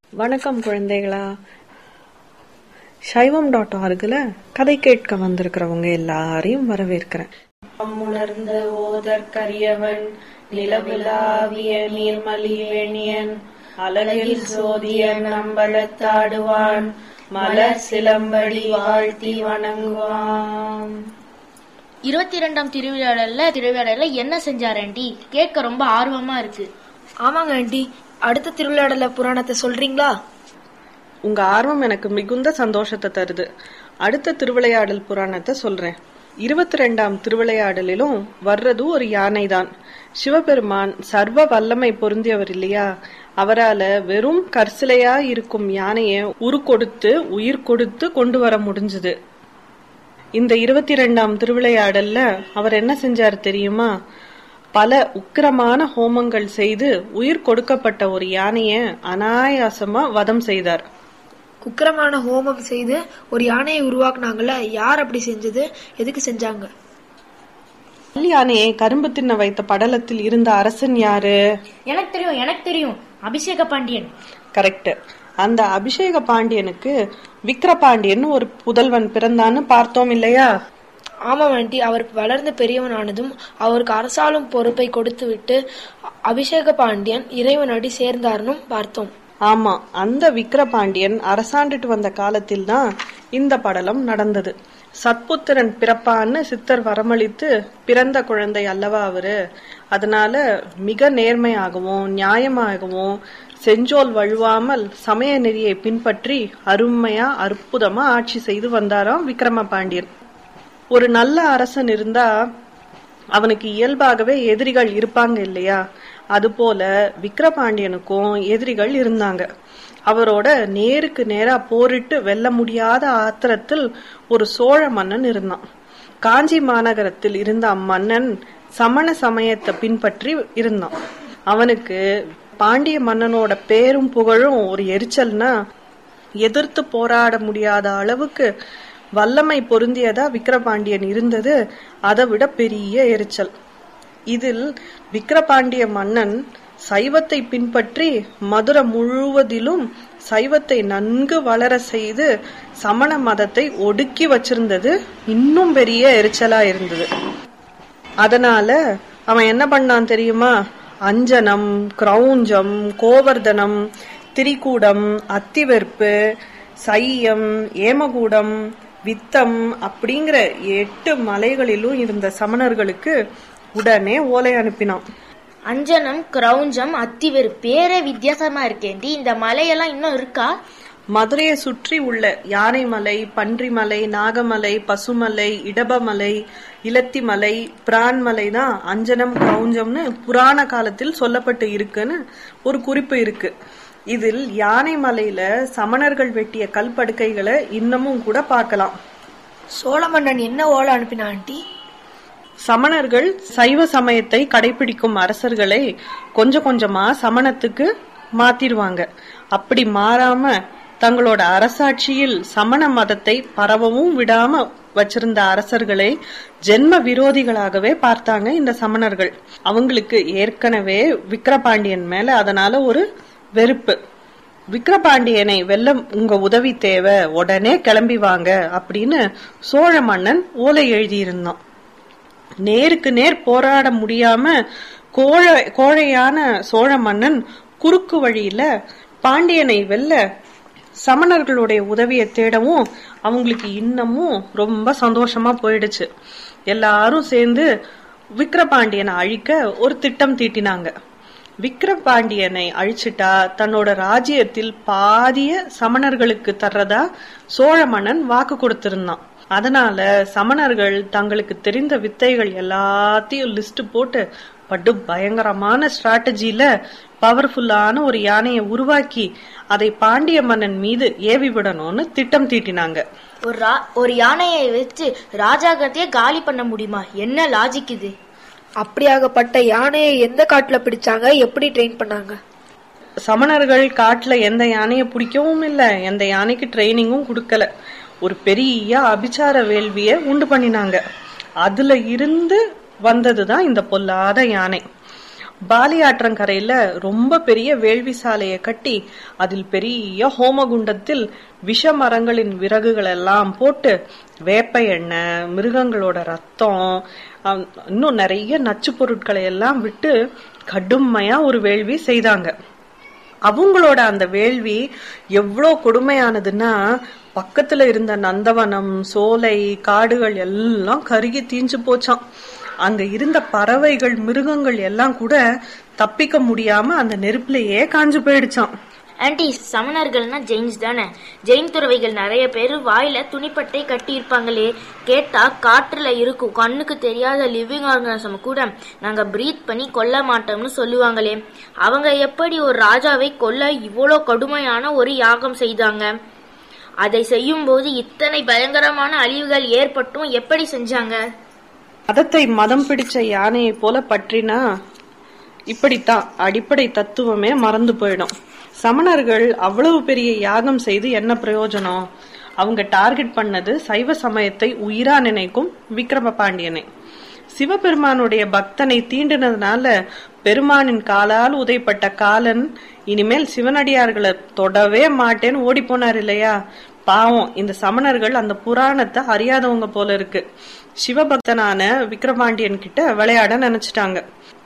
வணக்கம் குழந்தைகளா சைவம் டாட் ஆர்கில் கதை கேட்க வந்திருக்கிறவங்க எல்லாரையும் வரவேற்கிறேன் உணர்ந்த ஓதற்கரியவன் நிலவிலாவிய நீர்மலி வேணியன் அழகில் சோதியன் அம்பலத்தாடுவான் மலர் சிலம்படி வாழ்த்தி வணங்குவான் இருபத்தி இரண்டாம் திருவிழாடல்ல திருவிழாடல்ல என்ன செஞ்சார் ஆண்டி கேட்க ரொம்ப ஆர்வமா இருக்கு ஆமாங்க ஆண்டி அடுத்த திருவிழாடல புராணத்தை சொல்றீங்களா உங்க ஆர்வம் எனக்கு மிகுந்த சந்தோஷத்தை தருது அடுத்த திருவிளையாடல் புராணத்தை சொல்றேன் இருபத்தி ரெண்டாம் திருவிளையாடலிலும் வர்றது ஒரு யானைதான் சிவபெருமான் சர்வ வல்லமை பொருந்தியவர் இல்லையா அவரால வெறும் கற்சிலையா இருக்கும் யானைய உரு கொடுத்து உயிர் கொடுத்து கொண்டு வர முடிஞ்சது இந்த இருபத்தி ரெண்டாம் திருவிளையாடல்ல அவர் என்ன செஞ்சார் தெரியுமா பல உக்கிரமான ஹோமங்கள் செய்து உயிர் கொடுக்கப்பட்ட ஒரு யானைய அனாயாசமா வதம் செய்தார் குக்கிரமான ஹோமம் செய்து ஒரு யானையை உருவாக்குனாங்கல்ல யார் அப்படி செஞ்சது எதுக்கு செஞ்சாங்க கல் யானையை கரும்பு தின்ன வைத்த படலத்தில் இருந்த அரசன் யாரு எனக்கு தெரியும் எனக்கு தெரியும் அபிஷேக பாண்டியன் கரெக்ட் அந்த அபிஷேக பாண்டியனுக்கு விக்கிரபாண்டியன் ஒரு புதல்வன் பிறந்தான்னு பார்த்தோம் இல்லையா ஆமாம் ஆண்டி அவர் வளர்ந்து பெரியவன் ஆனதும் அவருக்கு அரசாளும் பொறுப்பை கொடுத்து விட்டு அபிஷேக பாண்டியன் இறைவனடி சேர்ந்தார்னும் பார்த்தோம் ஆமா அந்த விக்கிரபாண்டியன் அரசாண்டுட்டு வந்த காலத்தில் தான் இந்த படலம் நடந்தது சத்புத்திரன் பிறப்பான்னு சித்தர் வரமளித்து பிறந்த குழந்தை அல்லவா அவரு அதனால மிக நேர்மையாகவும் நியாயமாகவும் செஞ்சோல் வழுவாமல் சமய நெறியை பின்பற்றி அருமையா அற்புதமா ஆட்சி செய்து வந்தாராம் விக்ரம பாண்டியன் ஒரு நல்ல அரசன் இருந்தா அவனுக்கு இயல்பாகவே எதிரிகள் இருப்பாங்க இல்லையா அதுபோல விக்கிரபாண்டியனுக்கும் எதிரிகள் இருந்தாங்க அவரோட நேருக்கு நேரா போரிட்டு வெல்ல முடியாத ஆத்திரத்தில் ஒரு சோழ மன்னன் இருந்தான் காஞ்சி மாநகரத்தில் இருந்த அம்மன்னன் சமண சமயத்தை பின்பற்றி இருந்தான் அவனுக்கு பாண்டிய மன்னனோட பேரும் புகழும் ஒரு எரிச்சல்னா எதிர்த்து போராட முடியாத அளவுக்கு வல்லமை பொருந்தியதா விக்கிரபாண்டியன் இருந்தது அதை விட பெரிய எரிச்சல் இதில் விக்கிரபாண்டிய மன்னன் சைவத்தை பின்பற்றி மதுரை முழுவதிலும் சைவத்தை நன்கு வளர செய்து சமண மதத்தை ஒடுக்கி வச்சிருந்தது இன்னும் பெரிய எரிச்சலா இருந்தது அதனால அவன் என்ன பண்ணான் தெரியுமா அஞ்சனம் கிரௌஞ்சம் கோவர்தனம் திரிகூடம் அத்திவெற்பு சையம் ஏமகூடம் வித்தம் அப்படிங்கிற எட்டு மலைகளிலும் இருந்த சமணர்களுக்கு உடனே ஓலை அனுப்பினான் அஞ்சனம் கிரௌஞ்சம் அத்திவேறு பேரே வித்தியாசமா இருக்கேண்டி இந்த மலையெல்லாம் இன்னும் இருக்கா மதுரையை சுற்றி உள்ள யானைமலை பன்றிமலை நாகமலை பசுமலை இடபமலை இலத்திமலை பிரான்மலை தான் அஞ்சனம் கிரௌஞ்சம்னு புராண காலத்தில் சொல்லப்பட்டு இருக்குன்னு ஒரு குறிப்பு இருக்கு இதில் யானை மலையில சமணர்கள் வெட்டிய கல் படுக்கைகளை இன்னமும் கூட பார்க்கலாம் சோழ மன்னன் என்ன ஓலை அனுப்பினா ஆண்டி சமணர்கள் சைவ சமயத்தை கடைபிடிக்கும் அரசர்களை கொஞ்சம் கொஞ்சமா சமணத்துக்கு மாத்திருவாங்க அப்படி மாறாம தங்களோட அரசாட்சியில் சமண மதத்தை பரவவும் விடாம வச்சிருந்த அரசர்களை ஜென்ம விரோதிகளாகவே பார்த்தாங்க இந்த சமணர்கள் அவங்களுக்கு ஏற்கனவே விக்கிரபாண்டியன் மேல அதனால ஒரு வெறுப்பு விக்கிரபாண்டியனை வெல்ல உங்க உதவி தேவை உடனே கிளம்பி வாங்க அப்படின்னு சோழ மன்னன் ஓலை எழுதியிருந்தான் நேருக்கு நேர் போராட முடியாம கோழ கோழையான சோழ மன்னன் குறுக்கு வழியில பாண்டியனை வெல்ல சமணர்களுடைய உதவியை தேடவும் அவங்களுக்கு இன்னமும் ரொம்ப சந்தோஷமா போயிடுச்சு எல்லாரும் சேர்ந்து விக்கிரபாண்டியனை அழிக்க ஒரு திட்டம் தீட்டினாங்க விக்கிரபாண்டியனை அழிச்சிட்டா தன்னோட ராஜ்யத்தில் பாதிய சமணர்களுக்கு தர்றதா சோழ மன்னன் வாக்கு கொடுத்திருந்தான் அதனால சமணர்கள் தங்களுக்கு தெரிந்த வித்தைகள் எல்லாத்தையும் லிஸ்ட் போட்டு படு பயங்கரமான ஸ்ட்ராட்டஜில பவர்ஃபுல்லான ஒரு யானையை உருவாக்கி அதை பாண்டிய மன்னன் மீது ஏவி விடணும்னு திட்டம் தீட்டினாங்க ஒரு ரா- ஒரு யானையை வச்சு ராஜாகத்தையே காலி பண்ண முடியுமா என்ன லாஜிக் இது அப்படியாகப்பட்ட யானையை எந்த காட்டுல பிடிச்சாங்க எப்படி ட்ரெயின் பண்ணாங்க சமணர்கள் காட்டுல எந்த யானையை பிடிக்கவும் இல்ல எந்த யானைக்கு ட்ரைனிங்கும் கொடுக்கல ஒரு பெரிய அபிச்சார வேள்விய உண்டு பண்ணினாங்க அதுல இருந்து வந்ததுதான் இந்த பொல்லாத யானை பாலி ஆற்றங்கரையில ரொம்ப பெரிய வேள்வி சாலையை கட்டி அதில் பெரிய ஹோமகுண்டத்தில் விஷ மரங்களின் விறகுகள் எல்லாம் போட்டு வேப்ப எண்ணெய் மிருகங்களோட ரத்தம் அஹ், இன்னும் நிறைய நச்சு பொருட்களை எல்லாம் விட்டு கடுமையா ஒரு வேள்வி செய்தாங்க அவங்களோட அந்த வேள்வி எவ்வளோ கொடுமையானதுன்னா பக்கத்துல இருந்த நந்தவனம் சோலை காடுகள் எல்லாம் கருகி தீஞ்சு போச்சாம் அங்க இருந்த பறவைகள் மிருகங்கள் எல்லாம் கூட தப்பிக்க முடியாம அந்த நெருப்புலயே காஞ்சு போயிடுச்சாம் ஆன்ட்டி சமணர்கள்னா ஜெயின்ஸ் தானே ஜெயின் துறவிகள் நிறைய பேர் வாயில துணிப்பட்டை கட்டி இருப்பாங்களே கேட்டா காற்றுல இருக்கும் கண்ணுக்கு தெரியாத லிவிங் ஆர்கனிசம் கூட நாங்க பிரீத் பண்ணி கொல்ல மாட்டோம்னு சொல்லுவாங்களே அவங்க எப்படி ஒரு ராஜாவை கொல்ல இவ்வளோ கடுமையான ஒரு யாகம் செய்தாங்க அதை செய்யும் போது இத்தனை பயங்கரமான அழிவுகள் ஏற்பட்டும் எப்படி செஞ்சாங்க மதத்தை மதம் பிடிச்ச யானையை போல பற்றினா இப்படித்தான் அடிப்படை தத்துவமே மறந்து போயிடும் சமணர்கள் அவ்வளவு பெரிய யாகம் செய்து என்ன பிரயோஜனம் அவங்க டார்கெட் பண்ணது சைவ சமயத்தை உயிரா நினைக்கும் விக்ரம பாண்டியனை சிவபெருமானுடைய பக்தனை தீண்டினதுனால பெருமானின் காலால் உதைப்பட்ட காலன் இனிமேல் சிவனடியார்களை தொடவே மாட்டேன்னு ஓடி போனார் இல்லையா பாவம் இந்த சமணர்கள் அந்த புராணத்தை அறியாதவங்க போல இருக்கு சிவபக்தனான விக்ரமாண்டியன் கிட்ட விளையாட நினைச்சிட்டாங்க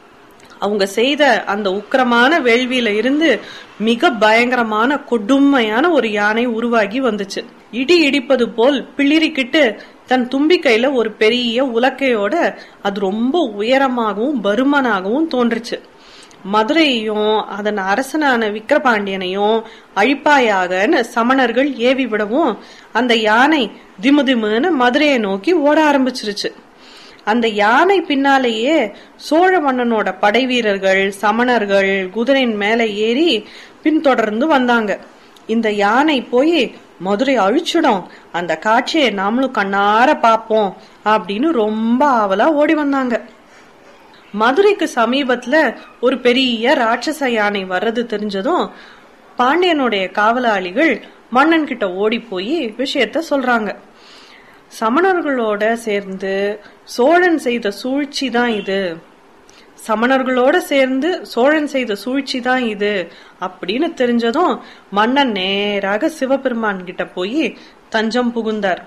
அவங்க செய்த அந்த உக்கிரமான வேள்வியில இருந்து மிக பயங்கரமான கொடுமையான ஒரு யானை உருவாகி வந்துச்சு இடி இடிப்பது போல் பிளிரிக்கிட்டு தன் தும்பிக்கையில ஒரு பெரிய உலக்கையோட அது ரொம்ப உயரமாகவும் பருமனாகவும் தோன்றுச்சு மதுரையையும் அதன் அரசனான விக்கிரபாண்டியனையும் அழிப்பாயாகன்னு சமணர்கள் ஏவி விடவும் அந்த யானை திமுதிமுன்னு மதுரையை நோக்கி ஓட ஆரம்பிச்சிருச்சு அந்த யானை பின்னாலேயே சோழ மன்னனோட படை வீரர்கள் சமணர்கள் குதிரையின் மேல ஏறி பின்தொடர்ந்து வந்தாங்க இந்த யானை போய் மதுரை அழிச்சிடும் அந்த காட்சியை நாமளும் கண்ணார பாப்போம் அப்படின்னு ரொம்ப ஆவலா ஓடி வந்தாங்க மதுரைக்கு சமீபத்துல ஒரு பெரிய ராட்சச யானை வர்றது தெரிஞ்சதும் பாண்டியனுடைய காவலாளிகள் மன்னன் கிட்ட ஓடி போய் விஷயத்த சொல்றாங்க சமணர்களோட சேர்ந்து சோழன் செய்த சூழ்ச்சி தான் இது சமணர்களோட சேர்ந்து சோழன் செய்த சூழ்ச்சி தான் இது அப்படின்னு தெரிஞ்சதும் மன்னன் நேராக சிவபெருமான் கிட்ட போய் தஞ்சம் புகுந்தார்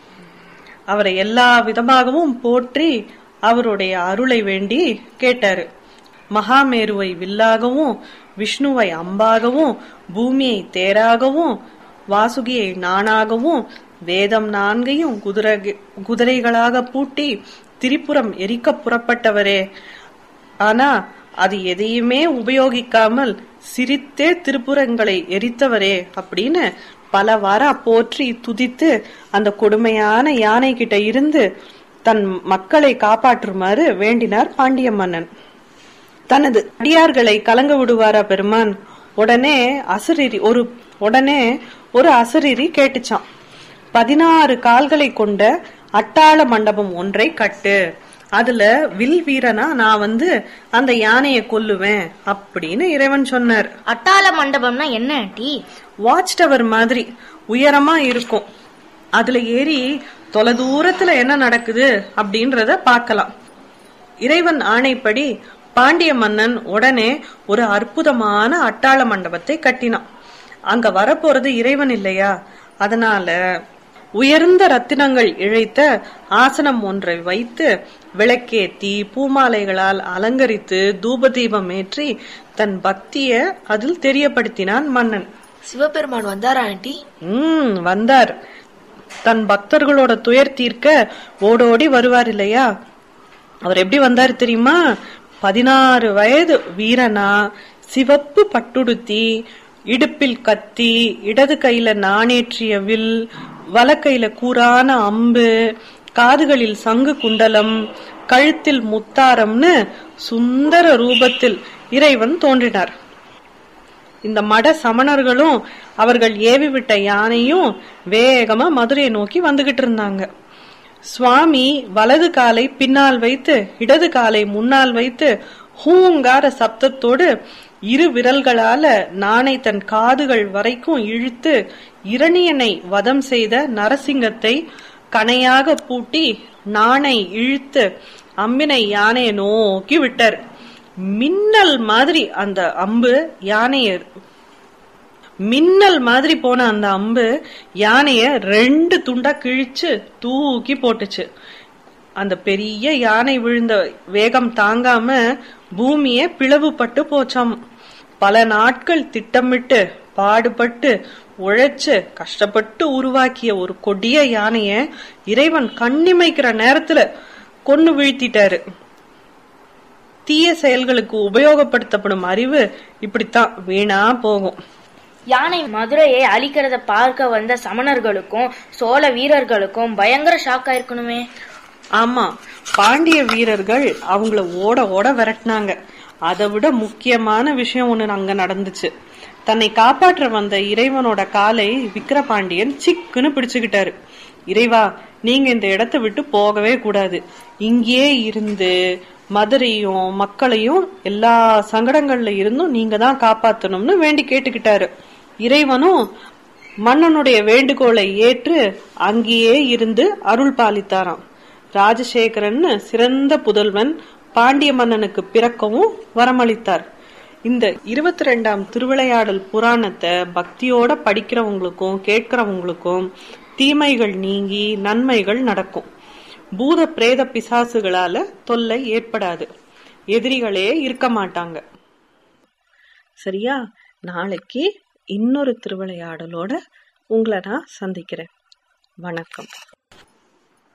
அவரை எல்லா விதமாகவும் போற்றி அவருடைய அருளை வேண்டி கேட்டாரு மகாமேருவை வில்லாகவும் விஷ்ணுவை அம்பாகவும் பூமியை தேராகவும் வாசுகியை நானாகவும் வேதம் நான்கையும் குதிரை குதிரைகளாக பூட்டி திரிபுரம் எரிக்க புறப்பட்டவரே ஆனா அது எதையுமே உபயோகிக்காமல் சிரித்தே திருப்புறங்களை எரித்தவரே அப்படின்னு பல வாரா போற்றி துதித்து அந்த கொடுமையான யானை கிட்ட இருந்து தன் மக்களை காப்பாற்றுமாறு வேண்டினார் பாண்டிய மன்னன் தனது அடியார்களை கலங்க விடுவாரா பெருமான் உடனே அசரீரி ஒரு உடனே ஒரு அசரீரி கேட்டுச்சான் பதினாறு கால்களை கொண்ட அட்டாள மண்டபம் ஒன்றை கட்டு அதுல வில் வீரனா நான் வந்து அந்த யானையை கொல்லுவேன் அப்படின்னு இறைவன் சொன்னார் அட்டாள மண்டபம்னா என்ன ஆண்டி வாட்ச் டவர் மாதிரி உயரமா இருக்கும் அதுல ஏறி தொலை தூரத்துல என்ன நடக்குது அப்படின்றத பார்க்கலாம் இறைவன் ஆணைப்படி பாண்டிய மன்னன் உடனே ஒரு அற்புதமான அட்டாள மண்டபத்தை கட்டினான் அங்க வரப்போறது இறைவன் இல்லையா அதனால உயர்ந்த ரத்தினங்கள் இழைத்த ஆசனம் ஒன்றை வைத்து விளக்கேத்தி பூமாலைகளால் அலங்கரித்து தூபதீபம் ஏற்றி தன் பக்திய அதில் தெரியப்படுத்தினான் மன்னன் சிவபெருமான் வந்தாரா ஆண்டி ம் வந்தார் தன் பக்தர்களோட துயர் தீர்க்க ஓடோடி வருவார் இல்லையா அவர் எப்படி வந்தார் தெரியுமா பதினாறு வயது வீரனா சிவப்பு பட்டுடுத்தி இடுப்பில் கத்தி இடது கையில நாணேற்றிய வில் வலக்கையில கூரான அம்பு காதுகளில் சங்கு குண்டலம் கழுத்தில் முத்தாரம்னு சுந்தர ரூபத்தில் இறைவன் தோன்றினார் இந்த மட சமணர்களும் அவர்கள் ஏவி விட்ட யானையும் வேகமா மதுரையை நோக்கி வந்துகிட்டு இருந்தாங்க சுவாமி வலது காலை பின்னால் வைத்து இடது காலை முன்னால் வைத்து ஹூங்கார சப்தத்தோடு இரு விரல்களால நாணை தன் காதுகள் வரைக்கும் இழுத்து இரணியனை வதம் செய்த நரசிங்கத்தை கணையாக பூட்டி நாணை இழுத்து அம்பினை யானையை நோக்கி விட்டார் மின்னல் மாதிரி அந்த அம்பு யானைய மின்னல் மாதிரி போன அந்த அம்பு யானைய ரெண்டு துண்டா கிழிச்சு தூக்கி போட்டுச்சு அந்த பெரிய யானை விழுந்த வேகம் தாங்காம பூமியே பிளவுபட்டு போச்சாம் பல நாட்கள் திட்டமிட்டு பாடுபட்டு உழைச்சு கஷ்டப்பட்டு உருவாக்கிய ஒரு கொடிய யானைய இறைவன் கண்ணிமைக்கிற நேரத்துல கொன்னு வீழ்த்திட்டாரு தீய செயல்களுக்கு உபயோகப்படுத்தப்படும் அறிவு இப்படித்தான் வீணா போகும் யானை மதுரையை அழிக்கிறத பார்க்க வந்த சமணர்களுக்கும் சோழ வீரர்களுக்கும் பயங்கர ஷாக் ஆயிருக்கணுமே ஆமா பாண்டிய வீரர்கள் அவங்கள ஓட ஓட விரட்டினாங்க அதை விட முக்கியமான விஷயம் ஒண்ணு அங்க நடந்துச்சு தன்னை காப்பாற்ற வந்த இறைவனோட காலை விக்கிரபாண்டியன் சிக்குன்னு பிடிச்சுக்கிட்டாரு இறைவா நீங்க இந்த இடத்தை விட்டு போகவே கூடாது இங்கேயே இருந்து மதுரையும் மக்களையும் எல்லா சங்கடங்கள்ல இருந்தும் நீங்க தான் காப்பாத்தணும்னு வேண்டி கேட்டுக்கிட்டாரு இறைவனும் மன்னனுடைய வேண்டுகோளை ஏற்று அங்கேயே இருந்து அருள் பாலித்தாராம் ராஜசேகரன் சிறந்த புதல்வன் பாண்டிய மன்னனுக்கு பிறக்கவும் வரமளித்தார் இந்த இருபத்தி ரெண்டாம் திருவிளையாடல் புராணத்தை பக்தியோட படிக்கிறவங்களுக்கும் கேட்கிறவங்களுக்கும் தீமைகள் நீங்கி நன்மைகள் நடக்கும் பூத பிரேத பிசாசுகளால தொல்லை ஏற்படாது எதிரிகளே இருக்க மாட்டாங்க சரியா நாளைக்கு இன்னொரு திருவிளையாடலோட உங்களை நான் சந்திக்கிறேன் வணக்கம்